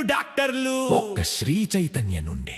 డాక్టర్లు ఒక్క శ్రీ చైతన్య నుండి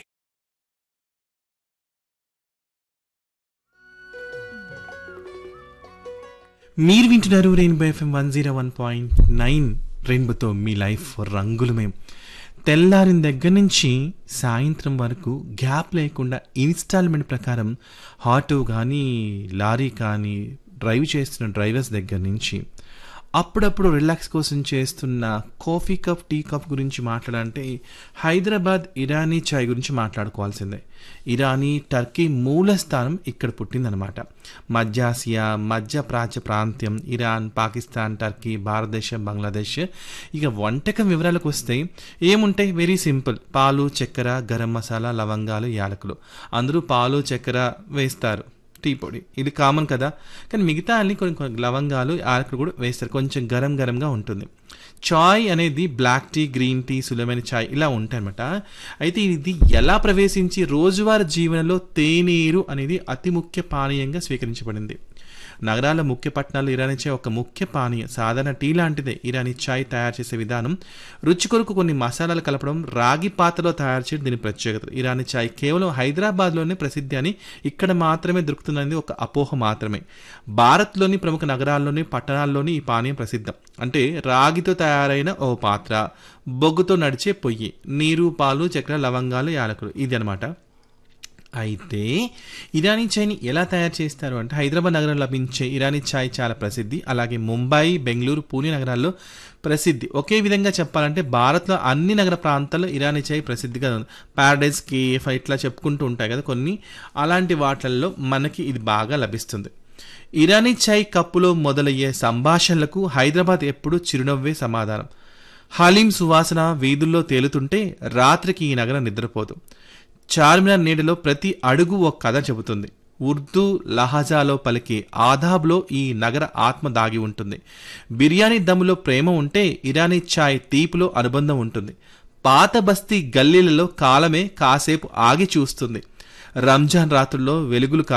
మీరు వింటున్నారు Rainbow FM one zero one point nine రెయిన్బోతో మీ లైఫ్ రంగులమే తెల్లారిన దగ్గర నుంచి సాయంత్రం వరకు గ్యాప్ లేకుండా ఇన్స్టాల్మెంట్ ప్రకారం ఆటో కానీ లారీ కానీ డ్రైవ్ చేస్తున్న డ్రైవర్స్ దగ్గర నుంచి అప్పుడప్పుడు రిలాక్స్ కోసం చేస్తున్న కాఫీ కప్ టీ కప్ గురించి మాట్లాడాలంటే హైదరాబాద్ ఇరానీ చాయ్ గురించి మాట్లాడుకోవాల్సిందే ఇరానీ టర్కీ మూల స్థానం ఇక్కడ పుట్టిందనమాట మధ్య ఆసియా మధ్య ప్రాచ్య ప్రాంత్యం ఇరాన్ పాకిస్తాన్ టర్కీ భారతదేశం బంగ్లాదేశ్ ఇక వంటకం వివరాలకు వస్తే ఏముంటాయి వెరీ సింపుల్ పాలు చక్కెర గరం మసాలా లవంగాలు యాలకులు అందరూ పాలు చక్కెర వేస్తారు టీ పొడి ఇది కామన్ కదా కానీ మిగతా అన్ని కొన్ని కొన్ని లవంగాలు యాలకులు కూడా వేస్తారు కొంచెం గరం గరంగా ఉంటుంది చాయ్ అనేది బ్లాక్ టీ గ్రీన్ టీ సులభమైన చాయ్ ఇలా ఉంటాయన్నమాట అయితే ఇది ఎలా ప్రవేశించి రోజువారీ జీవనంలో తేనీరు అనేది అతి ముఖ్య పానీయంగా స్వీకరించబడింది నగరాల ముఖ్య పట్టణాల్లో ఇరానీ చాయ్ ఒక ముఖ్య పానీయం సాధారణ టీ లాంటిదే ఇరానీ చాయ్ తయారు చేసే విధానం రుచి కొరకు కొన్ని మసాలాలు కలపడం రాగి పాత్రలో తయారు చేయడం దీని ప్రత్యేకత ఇరానీ చాయ్ కేవలం హైదరాబాద్లోనే ప్రసిద్ధి అని ఇక్కడ మాత్రమే దొరుకుతుందనేది ఒక అపోహ మాత్రమే భారత్లోని ప్రముఖ నగరాల్లోని పట్టణాల్లోని ఈ పానీయం ప్రసిద్ధం అంటే రాగితో తయారైన ఓ పాత్ర బొగ్గుతో నడిచే పొయ్యి నీరు పాలు చక్కెర లవంగాలు యాలకులు ఇది అనమాట అయితే ఇరానీ చాయ్ని ఎలా తయారు చేస్తారు అంటే హైదరాబాద్ నగరంలో లభించే ఇరానీ చాయ్ చాలా ప్రసిద్ధి అలాగే ముంబై బెంగళూరు పూణే నగరాల్లో ప్రసిద్ధి ఒకే విధంగా చెప్పాలంటే భారత్లో అన్ని నగర ప్రాంతాల్లో ఇరానీ చాయ్ ప్రసిద్ధిగా ఉంది ప్యారడైజ్ కేఫ్ ఇట్లా చెప్పుకుంటూ ఉంటాయి కదా కొన్ని అలాంటి వాటిల్లో మనకి ఇది బాగా లభిస్తుంది ఇరానీ చాయ్ కప్పులో మొదలయ్యే సంభాషణలకు హైదరాబాద్ ఎప్పుడూ చిరునవ్వే సమాధానం హలీం సువాసన వీధుల్లో తేలుతుంటే రాత్రికి ఈ నగరం నిద్రపోదు చార్మినార్ నీడలో ప్రతి అడుగు ఒక కథ చెబుతుంది ఉర్దూ లహజాలో పలికే ఆదాబ్లో ఈ నగర ఆత్మ దాగి ఉంటుంది బిర్యానీ దమ్ములో ప్రేమ ఉంటే ఇరానీ చాయ్ తీపిలో అనుబంధం ఉంటుంది పాత బస్తీ గల్లీలలో కాలమే కాసేపు ఆగి చూస్తుంది రంజాన్ రాత్రుల్లో వెలుగులు కా